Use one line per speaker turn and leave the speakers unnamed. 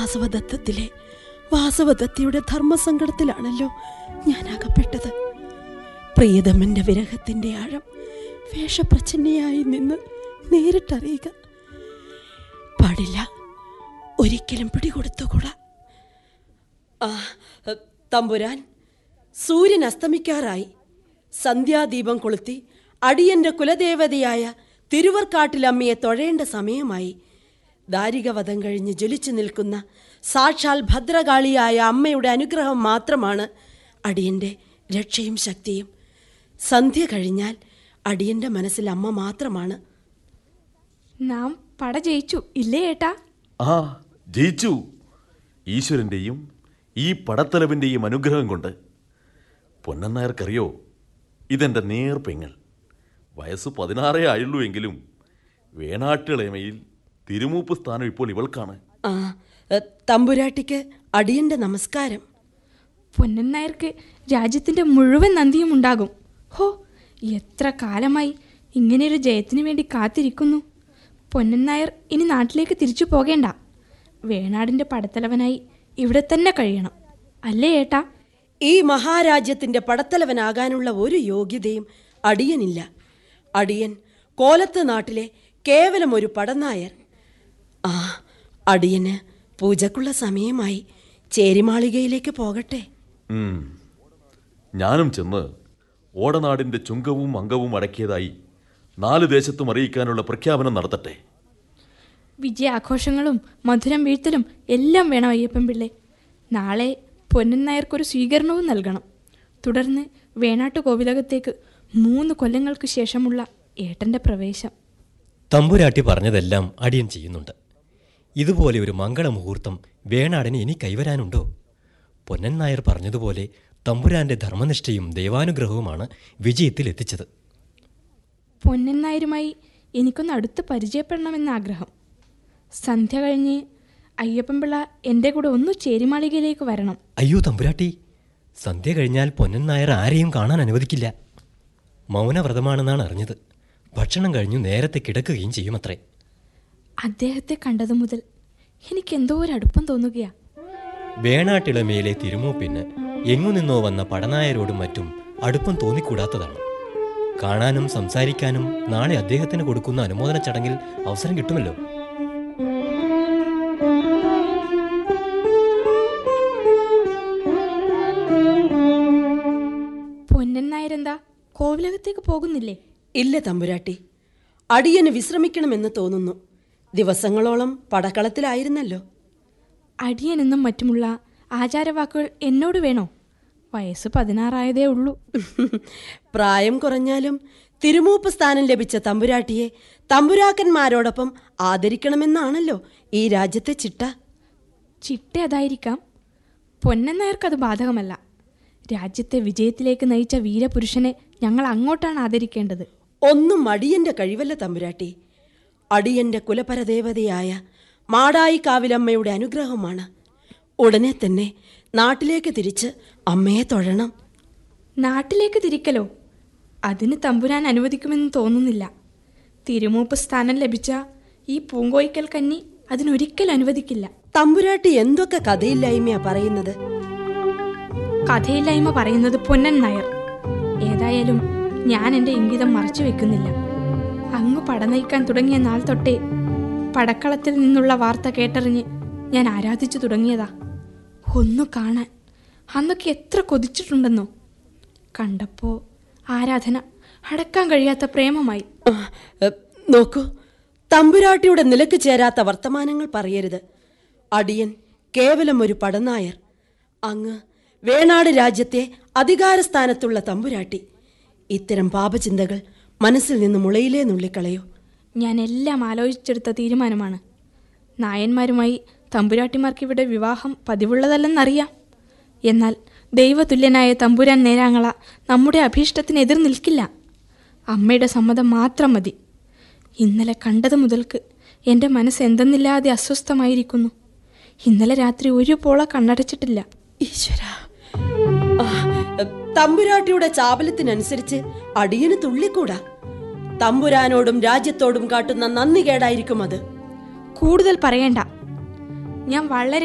വാസവദത്തത്തിലെ വാസവദത്തിയുടെ ധർമ്മസങ്കടത്തിലാണല്ലോ ഞാൻ അകപ്പെട്ടത് പ്രിയതമന്റെ വിരഹത്തിന്റെ ആഴം വേഷപ്രച്ഛന്നയായി നിന്ന് നേരിട്ടറിയുക പാടില്ല ഒരിക്കലും പിടികൊടുത്തുകൂടാ ആ തമ്പുരാൻ സൂര്യൻ അസ്തമിക്കാറായി സന്ധ്യാദീപം കൊളുത്തി അടിയന്റെ കുലദേവതയായ തിരുവർക്കാട്ടിലമ്മയെ തൊഴേണ്ട സമയമായി ദാരികവധം കഴിഞ്ഞ് ജ്വലിച്ചു നിൽക്കുന്ന സാക്ഷാൽ ഭദ്രകാളിയായ അമ്മയുടെ അനുഗ്രഹം മാത്രമാണ് അടിയന്റെ രക്ഷയും ശക്തിയും സന്ധ്യ കഴിഞ്ഞാൽ അടിയന്റെ മനസ്സിൽ അമ്മ മാത്രമാണ്
നാം പട ജയിച്ചു ഇല്ലേ ഏട്ടാ
ആ ജയിച്ചു ഈശ്വരൻ്റെയും ഈ പടത്തലവിൻ്റെയും അനുഗ്രഹം കൊണ്ട് പൊന്നന്നായർക്കറിയോ ഇതെൻ്റെ നേർ പെങ്ങൾ വയസ്സ് പതിനാറേ ആയുള്ളൂ എങ്കിലും വേണാട്ടിളയമയിൽ തിരുമൂപ്പ് സ്ഥാനം ഇപ്പോൾ ഇവൾക്കാണ്
ആ എ, തമ്പുരാട്ടിക്ക് അടിയന്റെ നമസ്കാരം
പൊന്നൻ നായർക്ക് രാജ്യത്തിന്റെ മുഴുവൻ നന്ദിയും ഉണ്ടാകും ഹോ എത്ര കാലമായി ഇങ്ങനെയൊരു ജയത്തിനു വേണ്ടി കാത്തിരിക്കുന്നു പൊന്നൻ നായർ ഇനി നാട്ടിലേക്ക് തിരിച്ചു പോകേണ്ട വേണാടിന്റെ പടത്തലവനായി ഇവിടെ തന്നെ കഴിയണം അല്ലേ ഏട്ടാ
ഈ മഹാരാജ്യത്തിന്റെ പടത്തലവനാകാനുള്ള ഒരു യോഗ്യതയും അടിയനില്ല അടിയൻ കോലത്ത് നാട്ടിലെ കേവലം ഒരു പടനായർ ആ അടിയന് പൂജക്കുള്ള സമയമായി ചേരിമാളികയിലേക്ക് പോകട്ടെ
ഉം. ഞാനും ചെന്ന് ഓടനാടിൻ്റെ ചുങ്കവും അംഗവും അടക്കിയതായി നാല് ദേശത്തും അറിയിക്കാനുള്ള പ്രഖ്യാപനം നടത്തട്ടെ
വിജയാഘോഷങ്ങളും മധുരം വീഴ്ത്തലും എല്ലാം വേണം അയ്യപ്പൻ പിള്ളേ നാളെ പൊന്നൻ നായർക്കൊരു സ്വീകരണവും നൽകണം തുടർന്ന് വേണാട്ട് കോവിലകത്തേക്ക് മൂന്ന് കൊല്ലങ്ങൾക്ക് ശേഷമുള്ള ഏട്ടന്റെ പ്രവേശം
തമ്പുരാട്ടി പറഞ്ഞതെല്ലാം അടിയൻ ചെയ്യുന്നുണ്ട് ഇതുപോലെ ഒരു മംഗളമുഹൂർത്തം വേണാടന് ഇനി കൈവരാനുണ്ടോ പൊന്നൻ നായർ പറഞ്ഞതുപോലെ തമ്പുരാന്റെ ധർമ്മനിഷ്ഠയും ദൈവാനുഗ്രഹവുമാണ് വിജയത്തിൽ എത്തിച്ചത്
പൊന്നൻ നായരുമായി എനിക്കൊന്ന് അടുത്ത് പരിചയപ്പെടണമെന്ന ആഗ്രഹം സന്ധ്യ കഴിഞ്ഞ് അയ്യപ്പൻപിള്ള എൻ്റെ കൂടെ ഒന്ന് ചേരിമാളികയിലേക്ക് വരണം
അയ്യോ തമ്പുരാട്ടി സന്ധ്യ കഴിഞ്ഞാൽ പൊന്നൻ നായർ ആരെയും കാണാൻ അനുവദിക്കില്ല മൗനവ്രതമാണെന്നാണ് അറിഞ്ഞത് ഭക്ഷണം കഴിഞ്ഞു നേരത്തെ കിടക്കുകയും ചെയ്യുമത്രേ
അദ്ദേഹത്തെ കണ്ടതു മുതൽ എനിക്കെന്തോ ഒരു അടുപ്പം തോന്നുകയാ
വേണാട്ടിളമയിലെ തിരുമൂപ്പിന് എങ്ങു നിന്നോ വന്ന പടനായരോടും മറ്റും അടുപ്പം തോന്നിക്കൂടാത്തതാണ് കാണാനും സംസാരിക്കാനും നാളെ അദ്ദേഹത്തിന് കൊടുക്കുന്ന അനുമോദന ചടങ്ങിൽ അവസരം കിട്ടുമല്ലോ
പൊന്നൻ നായരെന്താ കോവിലകത്തേക്ക് പോകുന്നില്ലേ
ഇല്ല തമ്പുരാട്ടി അടിയന് വിശ്രമിക്കണമെന്ന് തോന്നുന്നു ദിവസങ്ങളോളം പടക്കളത്തിലായിരുന്നല്ലോ
അടിയനെന്നും മറ്റുമുള്ള ആചാരവാക്കുകൾ എന്നോട് വേണോ വയസ്സ് പതിനാറായതേ ഉള്ളൂ
പ്രായം കുറഞ്ഞാലും തിരുമൂപ്പ് സ്ഥാനം ലഭിച്ച തമ്പുരാട്ടിയെ തമ്പുരാക്കന്മാരോടൊപ്പം ആദരിക്കണമെന്നാണല്ലോ ഈ രാജ്യത്തെ ചിട്ട
ചിട്ട അതായിരിക്കാം പൊന്നൻ നായർക്കത് ബാധകമല്ല രാജ്യത്തെ വിജയത്തിലേക്ക് നയിച്ച വീരപുരുഷനെ ഞങ്ങൾ അങ്ങോട്ടാണ് ആദരിക്കേണ്ടത്
ഒന്നും അടിയന്റെ കഴിവല്ല തമ്പുരാട്ടി അടിയന്റെ കുലപരദേവതയായ മാടായി കാവിലമ്മയുടെ അനുഗ്രഹമാണ് ഉടനെ തന്നെ നാട്ടിലേക്ക് തിരിച്ച് അമ്മയെ തൊഴണം
നാട്ടിലേക്ക് തിരിക്കലോ അതിന് തമ്പുരാൻ അനുവദിക്കുമെന്ന് തോന്നുന്നില്ല തിരുമൂപ്പ് സ്ഥാനം ലഭിച്ച ഈ പൂങ്കോയിക്കൽ കന്നി അതിനൊരിക്കൽ അനുവദിക്കില്ല
തമ്പുരാട്ടി എന്തൊക്കെ കഥയില്ലായ്മയാ പറയുന്നത്
കഥയില്ലായ്മ പറയുന്നത് പൊന്നൻ നായർ ഏതായാലും ഞാൻ എൻ്റെ ഇംഗിതം മറച്ചു വെക്കുന്നില്ല അങ്ങ് പടനയിക്കാൻ തുടങ്ങിയ നാൾ തൊട്ടേ പടക്കളത്തിൽ നിന്നുള്ള വാർത്ത കേട്ടറിഞ്ഞ് ഞാൻ ആരാധിച്ചു തുടങ്ങിയതാ ഒന്നു കാണാൻ അന്നൊക്കെ എത്ര കൊതിച്ചിട്ടുണ്ടെന്നോ കണ്ടപ്പോ ആരാധന അടക്കാൻ കഴിയാത്ത പ്രേമമായി
ആ, എ, നോക്കൂ തമ്പുരാട്ടിയുടെ നിലക്ക് ചേരാത്ത വർത്തമാനങ്ങൾ പറയരുത് അടിയൻ കേവലം ഒരു പടനായർ അങ്ങ് വേണാട് രാജ്യത്തെ അധികാരസ്ഥാനത്തുള്ള തമ്പുരാട്ടി ഇത്തരം പാപചിന്തകൾ മനസ്സിൽ നിന്ന് മുളയിലേ നുള്ളിക്കളയൂ
ഞാൻ എല്ലാം ആലോചിച്ചെടുത്ത തീരുമാനമാണ് നായന്മാരുമായി തമ്പുരാട്ടിമാർക്ക് ഇവിടെ വിവാഹം പതിവുള്ളതല്ലെന്നറിയാം എന്നാൽ ദൈവതുല്യനായ തമ്പുരാൻ നേരാങ്ങള നമ്മുടെ അഭീഷ്ടത്തിന് എതിർ നിൽക്കില്ല അമ്മയുടെ സമ്മതം മാത്രം മതി ഇന്നലെ കണ്ടത് മുതൽക്ക് എൻ്റെ മനസ്സ് എന്തെന്നില്ലാതെ അസ്വസ്ഥമായിരിക്കുന്നു ഇന്നലെ രാത്രി ഒരു പോള കണ്ണടച്ചിട്ടില്ല
ഈശ്വര തമ്പുരാട്ടിയുടെ ചാപലത്തിനനുസരിച്ച് അടിയന് തുള്ളിക്കൂടാ തമ്പുരാനോടും രാജ്യത്തോടും കാട്ടുന്ന നന്ദി കേടായിരിക്കും അത്
കൂടുതൽ പറയണ്ട ഞാൻ വളരെ